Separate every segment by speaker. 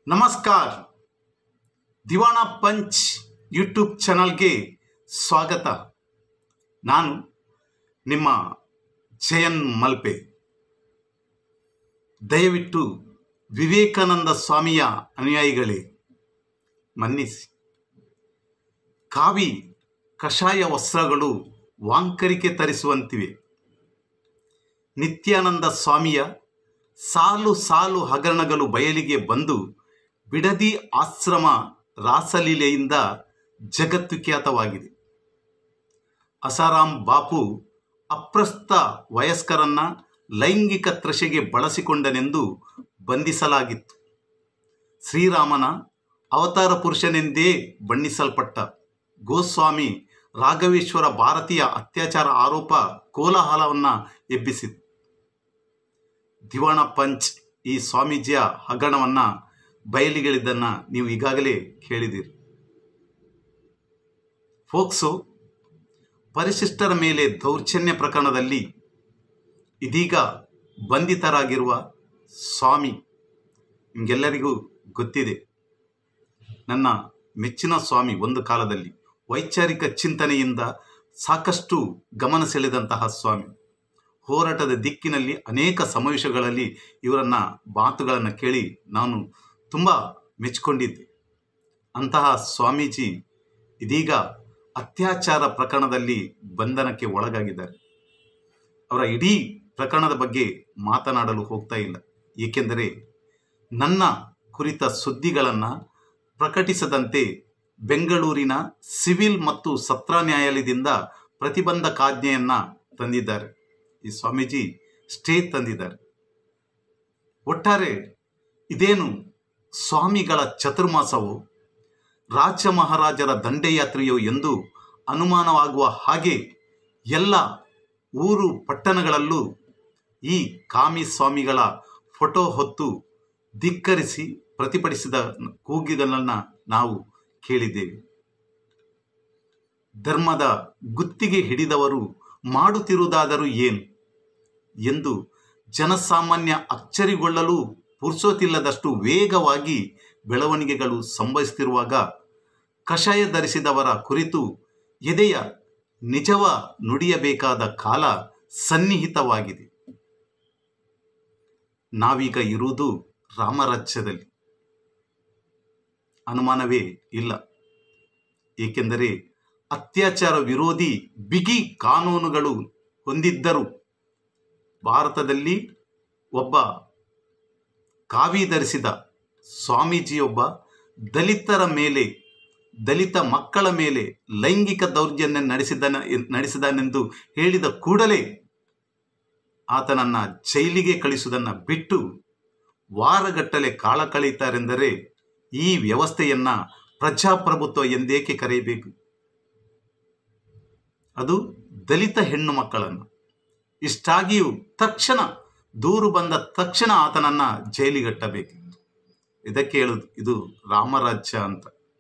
Speaker 1: ನಮಸ್ಕಾರ ದಿವಾಣ punch YouTube ಚಾನಲ್ಗೆ ಸ್ವಾಗತ ನಾನು ನಿಮ್ಮ ಜಯನ್ ಮಲ್ಪೆ ದಯವಿಟ್ಟು ವಿವೇಕಾನಂದ ಸ್ವಾಮಿಯ ಅನುಯಾಯಿಗಳೇ ಮನ್ನಿಸಿ ಕಾವಿ ಕಷಾಯ ವಸ್ತ್ರಗಳು ವಾಂಕರಿಕೆ ತರಿಸುವಂತಿವೆ ನಿತ್ಯಾನಂದ ಸ್ವಾಮಿಯ ಸಾಲು ಸಾಲು ಹಗರಣಗಳು ಬಯಲಿಗೆ ಬಂದು ಬಿಡದಿ ಆಶ್ರಮ ರಾಸಲೀಲೆಯಿಂದ ಜಗತ್ತು ಖ್ಯಾತವಾಗಿದೆ ಅಸಾರಾಂ ಬಾಪು ಅಪ್ರಸ್ತ ವಯಸ್ಕರನ್ನ ಲೈಂಗಿಕ ತ್ರಷೆಗೆ ಬಳಸಿಕೊಂಡನೆಂದು ಬಂಧಿಸಲಾಗಿತ್ತು ಶ್ರೀರಾಮನ ಅವತಾರ ಪುರುಷನೆಂದೇ ಬಣ್ಣಿಸಲ್ಪಟ್ಟ ಗೋಸ್ವಾಮಿ ರಾಘವೇಶ್ವರ ಭಾರತೀಯ ಅತ್ಯಾಚಾರ ಆರೋಪ ಕೋಲಾಹಲವನ್ನು ಎಬ್ಬಿಸಿತು ದಿವಾಣ ಪಂಚ್ ಈ ಸ್ವಾಮೀಜಿಯ ಹಗರಣವನ್ನು ಬಯಲಿಗಳಿದ್ದನ್ನು ನೀವು ಈಗಾಗಲೇ ಕೇಳಿದಿರಿ ಫೋಕ್ಸೋ ಪರಿಶಿಷ್ಟರ ಮೇಲೆ ದೌರ್ಜನ್ಯ ಪ್ರಕರಣದಲ್ಲಿ ಇದೀಗ ಬಂಧಿತರಾಗಿರುವ ಸ್ವಾಮಿ ನಿಮಗೆಲ್ಲರಿಗೂ ಗೊತ್ತಿದೆ ನನ್ನ ಮೆಚ್ಚಿನ ಸ್ವಾಮಿ ಒಂದು ಕಾಲದಲ್ಲಿ ವೈಚಾರಿಕ ಚಿಂತನೆಯಿಂದ ಸಾಕಷ್ಟು ಗಮನ ಸೆಳೆದಂತಹ ಸ್ವಾಮಿ ಹೋರಾಟದ ದಿಕ್ಕಿನಲ್ಲಿ ಅನೇಕ ಸಮಾವೇಶಗಳಲ್ಲಿ ಇವರನ್ನ ಮಾತುಗಳನ್ನು ಕೇಳಿ ನಾನು ತುಂಬ ಮೆಚ್ಚಿಕೊಂಡಿದ್ದೆ ಅಂತಹ ಸ್ವಾಮೀಜಿ ಇದೀಗ ಅತ್ಯಾಚಾರ ಪ್ರಕರಣದಲ್ಲಿ ಬಂಧನಕ್ಕೆ ಒಳಗಾಗಿದ್ದಾರೆ ಅವರ ಇಡೀ ಪ್ರಕರಣದ ಬಗ್ಗೆ ಮಾತನಾಡಲು ಹೋಗ್ತಾ ಇಲ್ಲ ಏಕೆಂದರೆ ನನ್ನ ಕುರಿತ ಸುದ್ದಿಗಳನ್ನು ಪ್ರಕಟಿಸದಂತೆ ಬೆಂಗಳೂರಿನ ಸಿವಿಲ್ ಮತ್ತು ಸತ್ರ ನ್ಯಾಯಾಲಯದಿಂದ ಪ್ರತಿಬಂಧಕಾಜ್ಞೆಯನ್ನು ತಂದಿದ್ದಾರೆ ಈ ಸ್ವಾಮೀಜಿ ಸ್ಟೇ ತಂದಿದ್ದಾರೆ ಒಟ್ಟಾರೆ ಇದೇನು ಸ್ವಾಮಿಗಳ ಚತುರ್ಮಾಸವೋ ರಾಜ ಮಹಾರಾಜರ ದಂಡಯಾತ್ರೆಯೋ ಎಂದು ಅನುಮಾನವಾಗುವ ಹಾಗೆ ಎಲ್ಲ ಊರು ಪಟ್ಟಣಗಳಲ್ಲೂ ಈ ಕಾಮಿ ಸ್ವಾಮಿಗಳ ಫೋಟೋ ಹೊತ್ತು ಧಿಕ್ಕರಿಸಿ ಪ್ರತಿಭಟಿಸಿದ ಕೂಗಿಗಳನ್ನು ನಾವು ಕೇಳಿದ್ದೇವೆ ಧರ್ಮದ ಗುತ್ತಿಗೆ ಹಿಡಿದವರು ಮಾಡುತ್ತಿರುವುದಾದರೂ ಏನು ಎಂದು ಜನಸಾಮಾನ್ಯ ಅಚ್ಚರಿಗೊಳ್ಳಲು ಪುರ್ಸೋತಿಲ್ಲದಷ್ಟು ವೇಗವಾಗಿ ಬೆಳವಣಿಗೆಗಳು ಸಂಭವಿಸುತ್ತಿರುವಾಗ ಕಷಾಯ ಧರಿಸಿದವರ ಕುರಿತು ಎದೆಯ ನಿಜವ ನುಡಿಯಬೇಕಾದ ಕಾಲ ಸನ್ನಿಹಿತವಾಗಿದೆ ನಾವೀಗ ಇರುವುದು ರಾಮರಾಜ್ಯದಲ್ಲಿ ಅನುಮಾನವೇ ಇಲ್ಲ ಏಕೆಂದರೆ ಅತ್ಯಾಚಾರ ವಿರೋಧಿ ಬಿಗಿ ಕಾನೂನುಗಳು ಹೊಂದಿದ್ದರು ಭಾರತದಲ್ಲಿ ಒಬ್ಬ ಕಾವಿ ಧರಿಸಿದ ಸ್ವಾಮೀಜಿಯೊಬ್ಬ ದಲಿತರ ಮೇಲೆ ದಲಿತ ಮಕ್ಕಳ ಮೇಲೆ ಲೈಂಗಿಕ ದೌರ್ಜನ್ಯ ನಡೆಸಿದನ ನಡೆಸಿದನೆಂದು ಹೇಳಿದ ಕೂಡಲೇ ಆತನನ್ನು ಜೈಲಿಗೆ ಕಳಿಸುವುದನ್ನು ಬಿಟ್ಟು ವಾರಗಟ್ಟಲೆ ಕಾಲ ಕಳೆಯುತ್ತಾರೆಂದರೆ ಈ ವ್ಯವಸ್ಥೆಯನ್ನು ಪ್ರಜಾಪ್ರಭುತ್ವ ಎಂದೇಕೆ ಕರೆಯಬೇಕು ಅದು ದಲಿತ ಹೆಣ್ಣು ಮಕ್ಕಳನ್ನು ಇಷ್ಟಾಗಿಯೂ ತಕ್ಷಣ ದೂರು ಬಂದ ತಕ್ಷಣ ಆತನನ್ನು ಜೈಲಿಗಟ್ಟಬೇಕಿತ್ತು ಇದಕ್ಕೆ ಹೇಳುದು ಇದು ರಾಮರಾಜ್ಯ ಅಂತ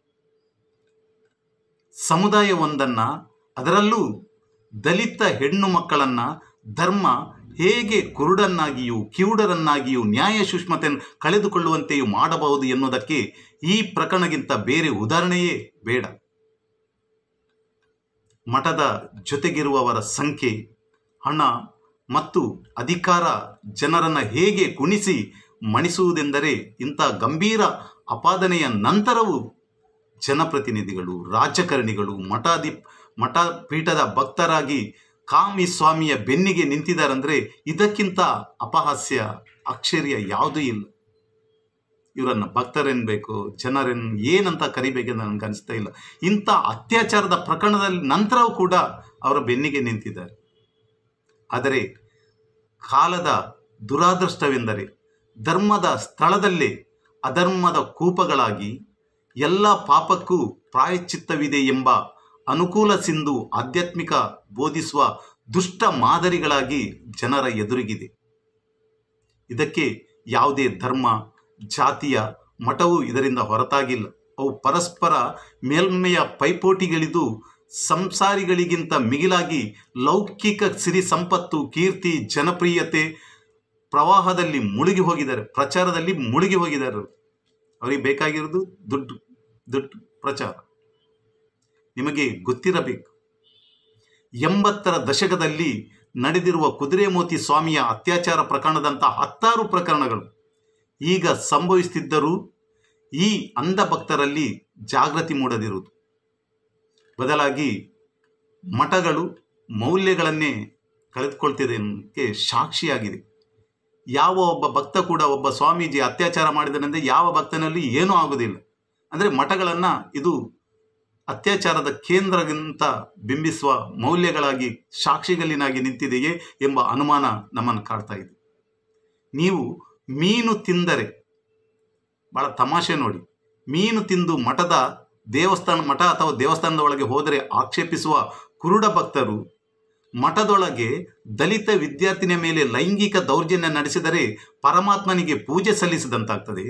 Speaker 1: ಸಮುದಾಯವೊಂದನ್ನು ಅದರಲ್ಲೂ ದಲಿತ ಹೆಣ್ಣು ಮಕ್ಕಳನ್ನು ಧರ್ಮ ಹೇಗೆ ಕುರುಡನ್ನಾಗಿಯೂ ಕಿವುಡರನ್ನಾಗಿಯೂ ನ್ಯಾಯ ಸೂಕ್ಷ್ಮತೆಯನ್ನು ಕಳೆದುಕೊಳ್ಳುವಂತೆಯೂ ಮಾಡಬಹುದು ಎನ್ನುವುದಕ್ಕೆ ಈ ಪ್ರಕರಣಗಿಂತ ಬೇರೆ ಉದಾಹರಣೆಯೇ ಬೇಡ ಮಠದ ಜೊತೆಗಿರುವವರ ಸಂಖ್ಯೆ ಹಣ ಮತ್ತು ಅಧಿಕಾರ ಜನರನ್ನು ಹೇಗೆ ಕುಣಿಸಿ ಮಣಿಸುವುದೆಂದರೆ ಇಂಥ ಗಂಭೀರ ಅಪಾದನೆಯ ನಂತರವೂ ಜನಪ್ರತಿನಿಧಿಗಳು ರಾಜಕಾರಣಿಗಳು ಮಠಾಧಿ ಮಠಪೀಠದ ಭಕ್ತರಾಗಿ ಕಾಮಿ ಸ್ವಾಮಿಯ ಬೆನ್ನಿಗೆ ನಿಂತಿದ್ದಾರಂದರೆ ಇದಕ್ಕಿಂತ ಅಪಹಾಸ್ಯ ಆಶ್ಚರ್ಯ ಯಾವುದೂ ಇಲ್ಲ ಇವರನ್ನು ಭಕ್ತರೆನ್ಬೇಕು ಜನರೆನ್ ಏನಂತ ಕರಿಬೇಕೆಂದು ನನಗೆ ಅನಿಸ್ತಾ ಇಲ್ಲ ಇಂಥ ಅತ್ಯಾಚಾರದ ಪ್ರಕರಣದಲ್ಲಿ ನಂತರವೂ ಕೂಡ ಅವರ ಬೆನ್ನಿಗೆ ನಿಂತಿದ್ದಾರೆ ಆದರೆ ಕಾಲದ ದುರಾದೃಷ್ಟವೆಂದರೆ ಧರ್ಮದ ಸ್ಥಳದಲ್ಲೇ ಅಧರ್ಮದ ಕೂಪಗಳಾಗಿ ಎಲ್ಲ ಪಾಪಕ್ಕೂ ಪ್ರಾಯಶ್ಚಿತ್ತವಿದೆ ಎಂಬ ಅನುಕೂಲ ಸಿಂಧು ಆಧ್ಯಾತ್ಮಿಕ ಬೋಧಿಸುವ ದುಷ್ಟ ಮಾದರಿಗಳಾಗಿ ಜನರ ಎದುರಿಗಿದೆ ಇದಕ್ಕೆ ಯಾವುದೇ ಧರ್ಮ ಜಾತಿಯ ಮಠವು ಇದರಿಂದ ಹೊರತಾಗಿಲ್ಲ ಅವು ಪರಸ್ಪರ ಮೇಲ್ಮೆಯ ಪೈಪೋಟಿಗಳಿದು ಸಂಸಾರಿಗಳಿಗಿಂತ ಮಿಗಿಲಾಗಿ ಲೌಕಿಕ ಸಿರಿ ಸಂಪತ್ತು ಕೀರ್ತಿ ಜನಪ್ರಿಯತೆ ಪ್ರವಾಹದಲ್ಲಿ ಮುಳುಗಿ ಹೋಗಿದ್ದಾರೆ ಪ್ರಚಾರದಲ್ಲಿ ಮುಳುಗಿ ಹೋಗಿದ್ದಾರೆ ಅವರಿಗೆ ಬೇಕಾಗಿರೋದು ದುಡ್ಡು ದುಡ್ಡು ಪ್ರಚಾರ ನಿಮಗೆ ಗೊತ್ತಿರಬೇಕು ಎಂಬತ್ತರ ದಶಕದಲ್ಲಿ ನಡೆದಿರುವ ಕುದುರೆಮೋತಿ ಸ್ವಾಮಿಯ ಅತ್ಯಾಚಾರ ಪ್ರಕರಣದಂಥ ಹತ್ತಾರು ಪ್ರಕರಣಗಳು ಈಗ ಸಂಭವಿಸುತ್ತಿದ್ದರೂ ಈ ಅಂಧ ಭಕ್ತರಲ್ಲಿ ಜಾಗೃತಿ ಮೂಡದಿರುವುದು ಬದಲಾಗಿ ಮಠಗಳು ಮೌಲ್ಯಗಳನ್ನೇ ಕಳೆದುಕೊಳ್ತಿದೆ ಅನ್ನೋಕ್ಕೆ ಸಾಕ್ಷಿಯಾಗಿದೆ ಯಾವ ಒಬ್ಬ ಭಕ್ತ ಕೂಡ ಒಬ್ಬ ಸ್ವಾಮೀಜಿ ಅತ್ಯಾಚಾರ ಮಾಡಿದನೆಂದರೆ ಯಾವ ಭಕ್ತನಲ್ಲಿ ಏನೂ ಆಗುವುದಿಲ್ಲ ಅಂದರೆ ಮಠಗಳನ್ನು ಇದು ಅತ್ಯಾಚಾರದ ಕೇಂದ್ರಗಿಂತ ಬಿಂಬಿಸುವ ಮೌಲ್ಯಗಳಾಗಿ ಸಾಕ್ಷಿಗಲ್ಲಿನಾಗಿ ನಿಂತಿದೆಯೇ ಎಂಬ ಅನುಮಾನ ನಮ್ಮನ್ನು ಕಾಡ್ತಾ ಇದೆ ನೀವು ಮೀನು ತಿಂದರೆ ಭಾಳ ತಮಾಷೆ ನೋಡಿ ಮೀನು ತಿಂದು ಮಠದ ದೇವಸ್ಥಾನ ಮಠ ಅಥವಾ ದೇವಸ್ಥಾನದ ಒಳಗೆ ಹೋದರೆ ಆಕ್ಷೇಪಿಸುವ ಕುರುಡ ಭಕ್ತರು ಮಠದೊಳಗೆ ದಲಿತ ವಿದ್ಯಾರ್ಥಿನಿಯ ಮೇಲೆ ಲೈಂಗಿಕ ದೌರ್ಜನ್ಯ ನಡೆಸಿದರೆ ಪರಮಾತ್ಮನಿಗೆ ಪೂಜೆ ಸಲ್ಲಿಸಿದಂತಾಗ್ತದೆ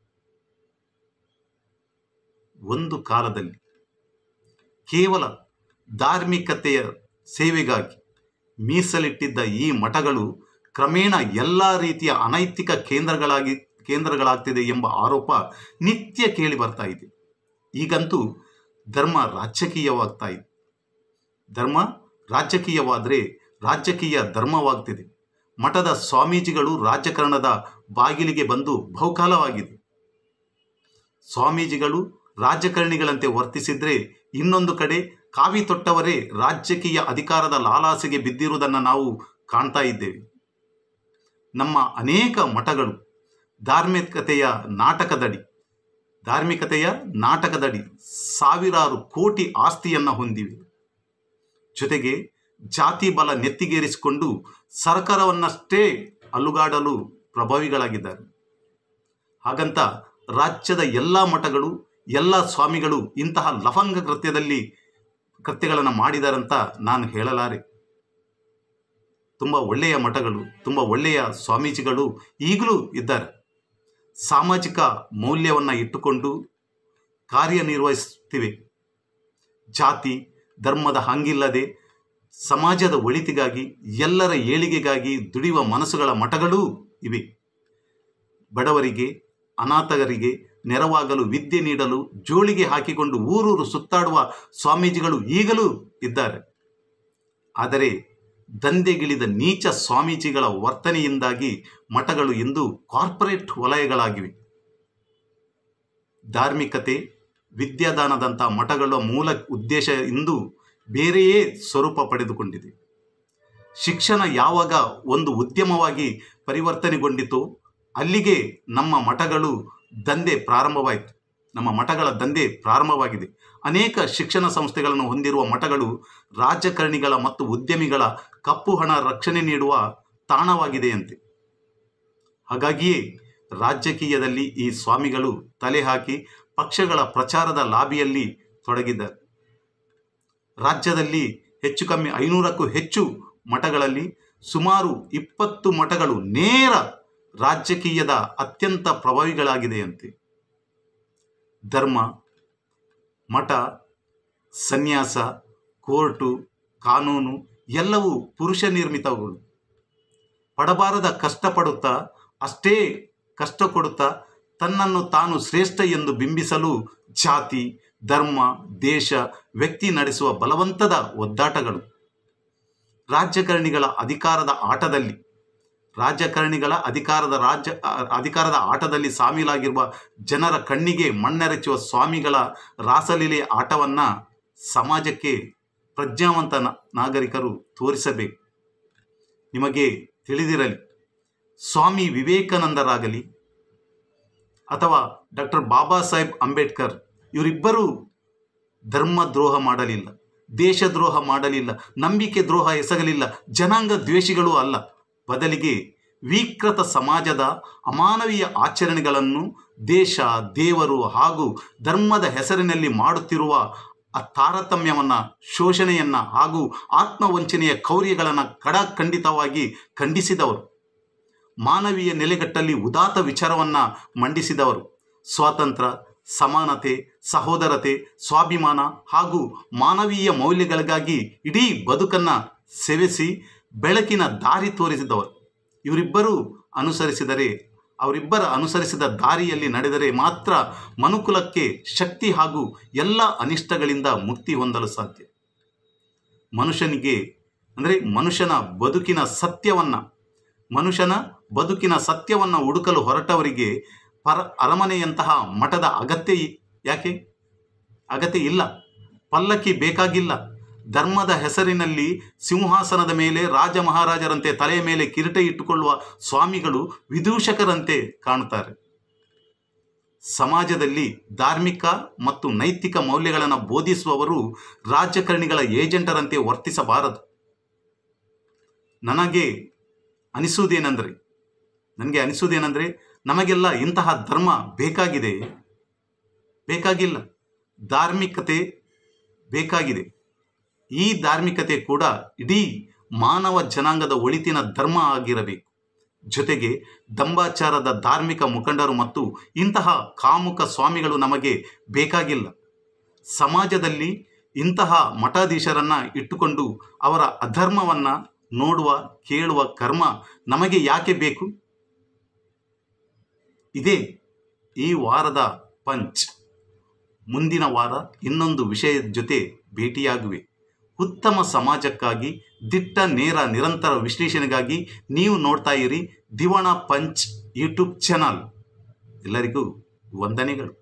Speaker 1: ಒಂದು ಕಾಲದಲ್ಲಿ ಕೇವಲ ಧಾರ್ಮಿಕತೆಯ ಸೇವೆಗಾಗಿ ಮೀಸಲಿಟ್ಟಿದ್ದ ಈ ಮಠಗಳು ಕ್ರಮೇಣ ಎಲ್ಲ ರೀತಿಯ ಅನೈತಿಕ ಕೇಂದ್ರಗಳಾಗಿ ಕೇಂದ್ರಗಳಾಗ್ತಿದೆ ಎಂಬ ಆರೋಪ ನಿತ್ಯ ಕೇಳಿ ಬರ್ತಾ ಇದೆ ಈಗಂತೂ ಧರ್ಮ ರಾಜಕೀಯವಾಗ್ತಾ ಇದೆ ಧರ್ಮ ರಾಜಕೀಯವಾದರೆ ರಾಜಕೀಯ ಧರ್ಮವಾಗ್ತಿದೆ ಮಠದ ಸ್ವಾಮೀಜಿಗಳು ರಾಜಕಾರಣದ ಬಾಗಿಲಿಗೆ ಬಂದು ಬಹುಕಾಲವಾಗಿದೆ ಸ್ವಾಮೀಜಿಗಳು ರಾಜಕಾರಣಿಗಳಂತೆ ವರ್ತಿಸಿದ್ರೆ ಇನ್ನೊಂದು ಕಡೆ ಕಾವಿ ತೊಟ್ಟವರೇ ರಾಜಕೀಯ ಅಧಿಕಾರದ ಲಾಲಾಸೆಗೆ ಬಿದ್ದಿರುವುದನ್ನು ನಾವು ಕಾಣ್ತಾ ಇದ್ದೇವೆ ನಮ್ಮ ಅನೇಕ ಮಠಗಳು ಧಾರ್ಮಿಕತೆಯ ನಾಟಕದಡಿ ಧಾರ್ಮಿಕತೆಯ ನಾಟಕದಡಿ ಸಾವಿರಾರು ಕೋಟಿ ಆಸ್ತಿಯನ್ನು ಹೊಂದಿವೆ ಜೊತೆಗೆ ಜಾತಿ ಬಲ ನೆತ್ತಿಗೇರಿಸಿಕೊಂಡು ಸರ್ಕಾರವನ್ನಷ್ಟೇ ಅಲುಗಾಡಲು ಪ್ರಭಾವಿಗಳಾಗಿದ್ದಾರೆ ಹಾಗಂತ ರಾಜ್ಯದ ಎಲ್ಲ ಮಠಗಳು ಎಲ್ಲ ಸ್ವಾಮಿಗಳು ಇಂತಹ ಲಫಂಗ ಕೃತ್ಯದಲ್ಲಿ ಕೃತ್ಯಗಳನ್ನು ಮಾಡಿದಾರಂತ ನಾನು ಹೇಳಲಾರೆ ತುಂಬ ಒಳ್ಳೆಯ ಮಠಗಳು ತುಂಬ ಒಳ್ಳೆಯ ಸ್ವಾಮೀಜಿಗಳು ಈಗಲೂ ಇದ್ದಾರೆ ಸಾಮಾಜಿಕ ಮೌಲ್ಯವನ್ನು ಇಟ್ಟುಕೊಂಡು ಕಾರ್ಯನಿರ್ವಹಿಸುತ್ತಿವೆ ಜಾತಿ ಧರ್ಮದ ಹಂಗಿಲ್ಲದೆ ಸಮಾಜದ ಒಳಿತಿಗಾಗಿ ಎಲ್ಲರ ಏಳಿಗೆಗಾಗಿ ದುಡಿಯುವ ಮನಸ್ಸುಗಳ ಮಠಗಳೂ ಇವೆ ಬಡವರಿಗೆ ಅನಾಥಗರಿಗೆ ನೆರವಾಗಲು ವಿದ್ಯೆ ನೀಡಲು ಜೋಳಿಗೆ ಹಾಕಿಕೊಂಡು ಊರೂರು ಸುತ್ತಾಡುವ ಸ್ವಾಮೀಜಿಗಳು ಈಗಲೂ ಇದ್ದಾರೆ ಆದರೆ ದಂಧೆಗಿಳಿದ ನೀಚ ಸ್ವಾಮೀಜಿಗಳ ವರ್ತನೆಯಿಂದಾಗಿ ಮಠಗಳು ಇಂದು ಕಾರ್ಪೊರೇಟ್ ವಲಯಗಳಾಗಿವೆ ಧಾರ್ಮಿಕತೆ ವಿದ್ಯಾದಾನದಂಥ ಮಠಗಳ ಮೂಲ ಉದ್ದೇಶ ಇಂದು ಬೇರೆಯೇ ಸ್ವರೂಪ ಪಡೆದುಕೊಂಡಿದೆ ಶಿಕ್ಷಣ ಯಾವಾಗ ಒಂದು ಉದ್ಯಮವಾಗಿ ಪರಿವರ್ತನೆಗೊಂಡಿತೋ ಅಲ್ಲಿಗೆ ನಮ್ಮ ಮಠಗಳು ದಂಧೆ ಪ್ರಾರಂಭವಾಯಿತು ನಮ್ಮ ಮಠಗಳ ದಂಧೆ ಪ್ರಾರಂಭವಾಗಿದೆ ಅನೇಕ ಶಿಕ್ಷಣ ಸಂಸ್ಥೆಗಳನ್ನು ಹೊಂದಿರುವ ಮಠಗಳು ರಾಜಕಾರಣಿಗಳ ಮತ್ತು ಉದ್ಯಮಿಗಳ ಕಪ್ಪು ಹಣ ರಕ್ಷಣೆ ನೀಡುವ ತಾಣವಾಗಿದೆಯಂತೆ ಹಾಗಾಗಿಯೇ ರಾಜಕೀಯದಲ್ಲಿ ಈ ಸ್ವಾಮಿಗಳು ತಲೆ ಹಾಕಿ ಪಕ್ಷಗಳ ಪ್ರಚಾರದ ಲಾಬಿಯಲ್ಲಿ ತೊಡಗಿದ್ದಾರೆ ರಾಜ್ಯದಲ್ಲಿ ಹೆಚ್ಚು ಕಮ್ಮಿ ಐನೂರಕ್ಕೂ ಹೆಚ್ಚು ಮಠಗಳಲ್ಲಿ ಸುಮಾರು ಇಪ್ಪತ್ತು ಮಠಗಳು ನೇರ ರಾಜಕೀಯದ ಅತ್ಯಂತ ಪ್ರಭಾವಿಗಳಾಗಿದೆಯಂತೆ ಧರ್ಮ ಮಠ ಸನ್ಯಾಸ ಕೋರ್ಟು ಕಾನೂನು ಎಲ್ಲವೂ ಪುರುಷ ನಿರ್ಮಿತಗಳು ಪಡಬಾರದ ಕಷ್ಟಪಡುತ್ತಾ ಅಷ್ಟೇ ಕಷ್ಟ ಕೊಡುತ್ತಾ ತನ್ನನ್ನು ತಾನು ಶ್ರೇಷ್ಠ ಎಂದು ಬಿಂಬಿಸಲು ಜಾತಿ ಧರ್ಮ ದೇಶ ವ್ಯಕ್ತಿ ನಡೆಸುವ ಬಲವಂತದ ಒದ್ದಾಟಗಳು ರಾಜಕಾರಣಿಗಳ ಅಧಿಕಾರದ ಆಟದಲ್ಲಿ ರಾಜಕಾರಣಿಗಳ ಅಧಿಕಾರದ ರಾಜ್ಯ ಅ- ಅಧಿಕಾರದ ಆಟದಲ್ಲಿ ಸಾಮೀಲಾಗಿರುವ ಜನರ ಕಣ್ಣಿಗೆ ಮಣ್ಣೆರಚುವ ಸ್ವಾಮಿಗಳ ರಾಸಲೀಲೆ ಆಟವನ್ನು ಸಮಾಜಕ್ಕೆ ಪ್ರಜ್ಞಾವಂತ ನ- ನಾಗರಿಕರು ತೋರಿಸಬೇಕು ನಿಮಗೆ ತಿಳಿದಿರಲಿ ಸ್ವಾಮಿ ವಿವೇಕಾನಂದರಾಗಲಿ ಅಥವಾ ಡಾಕ್ಟರ್ ಬಾಬಾ ಸಾಹೇಬ್ ಅಂಬೇಡ್ಕರ್ ಇವರಿಬ್ಬರೂ ಧರ್ಮದ್ರೋಹ ಮಾಡಲಿಲ್ಲ ದೇಶದ್ರೋಹ ಮಾಡಲಿಲ್ಲ ನಂಬಿಕೆ ದ್ರೋಹ ಎಸಗಲಿಲ್ಲ ಜನಾಂಗ ದ್ವೇಷಿಗಳೂ ಅಲ್ಲ ಬದಲಿಗೆ ವಿಕೃತ ಸಮಾಜದ ಅಮಾನವೀಯ ಆಚರಣೆಗಳನ್ನು ದೇಶ ದೇವರು ಹಾಗೂ ಧರ್ಮದ ಹೆಸರಿನಲ್ಲಿ ಮಾಡುತ್ತಿರುವ ಆ ತಾರತಮ್ಯವನ್ನು ಶೋಷಣೆಯನ್ನು ಹಾಗೂ ಆತ್ಮವಂಚನೆಯ ಕೌರ್ಯಗಳನ್ನು ಕಡಖಂಡಿತವಾಗಿ ಖಂಡಿಸಿದವರು ಮಾನವೀಯ ನೆಲೆಗಟ್ಟಲ್ಲಿ ಉದಾತ್ತ ವಿಚಾರವನ್ನು ಮಂಡಿಸಿದವರು ಸ್ವಾತಂತ್ರ್ಯ ಸಮಾನತೆ ಸಹೋದರತೆ ಸ್ವಾಭಿಮಾನ ಹಾಗೂ ಮಾನವೀಯ ಮೌಲ್ಯಗಳಿಗಾಗಿ ಇಡೀ ಬದುಕನ್ನು ಸೆವೆಸಿ ಬೆಳಕಿನ ದಾರಿ ತೋರಿಸಿದವರು ಇವರಿಬ್ಬರೂ ಅನುಸರಿಸಿದರೆ ಅವರಿಬ್ಬರ ಅನುಸರಿಸಿದ ದಾರಿಯಲ್ಲಿ ನಡೆದರೆ ಮಾತ್ರ ಮನುಕುಲಕ್ಕೆ ಶಕ್ತಿ ಹಾಗೂ ಎಲ್ಲ ಅನಿಷ್ಟಗಳಿಂದ ಮುಕ್ತಿ ಹೊಂದಲು ಸಾಧ್ಯ ಮನುಷ್ಯನಿಗೆ ಅಂದರೆ ಮನುಷ್ಯನ ಬದುಕಿನ ಸತ್ಯವನ್ನು ಮನುಷ್ಯನ ಬದುಕಿನ ಸತ್ಯವನ್ನು ಹುಡುಕಲು ಹೊರಟವರಿಗೆ ಪರ ಅರಮನೆಯಂತಹ ಮಠದ ಅಗತ್ಯ ಇ- ಯಾಕೆ ಅಗತ್ಯ ಇಲ್ಲ ಪಲ್ಲಕ್ಕಿ ಬೇಕಾಗಿಲ್ಲ ಧರ್ಮದ ಹೆಸರಿನಲ್ಲಿ ಸಿಂಹಾಸನದ ಮೇಲೆ ರಾಜ ಮಹಾರಾಜರಂತೆ ತಲೆಯ ಮೇಲೆ ಕಿರೀಟ ಇಟ್ಟುಕೊಳ್ಳುವ ಸ್ವಾಮಿಗಳು ವಿದೂಷಕರಂತೆ ಕಾಣುತ್ತಾರೆ ಸಮಾಜದಲ್ಲಿ ಧಾರ್ಮಿಕ ಮತ್ತು ನೈತಿಕ ಮೌಲ್ಯಗಳನ್ನು ಬೋಧಿಸುವವರು ರಾಜಕಾರಣಿಗಳ ಏಜೆಂಟರಂತೆ ವರ್ತಿಸಬಾರದು ನನಗೆ ಅನಿಸುವುದೇನೆಂದರೆ ನನಗೆ ಅನಿಸುವುದೇನೆಂದರೆ ನಮಗೆಲ್ಲ ಇಂತಹ ಧರ್ಮ ಬೇಕಾಗಿದೆ ಬೇಕಾಗಿಲ್ಲ ಧಾರ್ಮಿಕತೆ ಬೇಕಾಗಿದೆ ಈ ಧಾರ್ಮಿಕತೆ ಕೂಡ ಇಡೀ ಮಾನವ ಜನಾಂಗದ ಒಳಿತಿನ ಧರ್ಮ ಆಗಿರಬೇಕು ಜೊತೆಗೆ ದಂಬಾಚಾರದ ಧಾರ್ಮಿಕ ಮುಖಂಡರು ಮತ್ತು ಇಂತಹ ಕಾಮುಕ ಸ್ವಾಮಿಗಳು ನಮಗೆ ಬೇಕಾಗಿಲ್ಲ ಸಮಾಜದಲ್ಲಿ ಇಂತಹ ಮಠಾಧೀಶರನ್ನ ಇಟ್ಟುಕೊಂಡು ಅವರ ಅಧರ್ಮವನ್ನು ನೋಡುವ ಕೇಳುವ ಕರ್ಮ ನಮಗೆ ಯಾಕೆ ಬೇಕು ಇದೇ ಈ ವಾರದ ಪಂಚ್ ಮುಂದಿನ ವಾರ ಇನ್ನೊಂದು ವಿಷಯದ ಜೊತೆ ಭೇಟಿಯಾಗುವೆ ಉತ್ತಮ ಸಮಾಜಕ್ಕಾಗಿ ದಿಟ್ಟ ನೇರ ನಿರಂತರ ವಿಶ್ಲೇಷಣೆಗಾಗಿ ನೀವು ನೋಡ್ತಾ ಇರಿ ದಿವಾಣ ಪಂಚ್ ಯೂಟ್ಯೂಬ್ ಚಾನಲ್ ಎಲ್ಲರಿಗೂ ವಂದನೆಗಳು